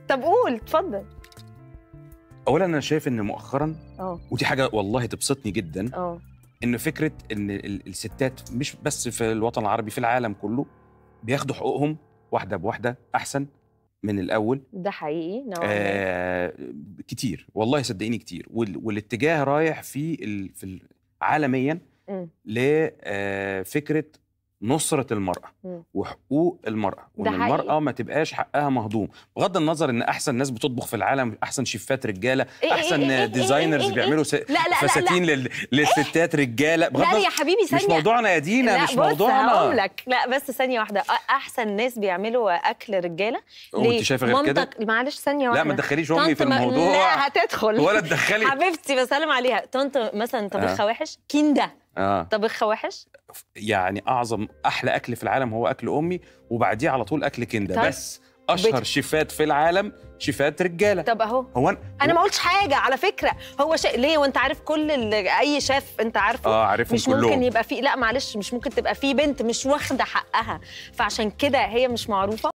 طب قول اتفضل اولا انا شايف ان مؤخرا اه ودي حاجه والله تبسطني جدا اه ان فكره ان ال- الستات مش بس في الوطن العربي في العالم كله بياخدوا حقوقهم واحده بواحده احسن من الاول ده حقيقي نوعا ما. آه كتير والله صدقيني كتير وال والاتجاه رايح في ال في ال- عالميا مم. لفكره نصره المراه مم. وحقوق المراه ده وان حقيقي. المراه ما تبقاش حقها مهضوم بغض النظر ان احسن ناس بتطبخ في العالم احسن شيفات رجاله إيه إيه إيه احسن إيه إيه ديزاينرز إيه إيه بيعملوا س- لا لا لا فساتين لل- للستات رجاله بغض لا النظر يا حبيبي ثانيه مش موضوعنا يا دينا لا مش بص هقول موضوعنا لك لا بس ثانيه واحده أ- احسن ناس بيعملوا اكل رجاله وانت شايفه غير كده مامتك معلش ثانيه لا واحده ما تدخليش امي في طنط ما- الموضوع لا هتدخل ولا تدخلي حبيبتي بسلم عليها طنط مثلا طبخها وحش كينده اه طبخها وحش يعني اعظم احلى اكل في العالم هو اكل امي وبعديه على طول اكل كنده طيب. بس اشهر بت- شيفات في العالم شيفات رجاله طب اهو هو أنا- انا ما قلتش حاجه على فكره هو شيء ليه وانت عارف كل ال- اي شيف انت عارفه اه عارفهم مش كلهم ممكن يبقى في لا معلش مش ممكن تبقى في بنت مش واخده حقها فعشان كده هي مش معروفه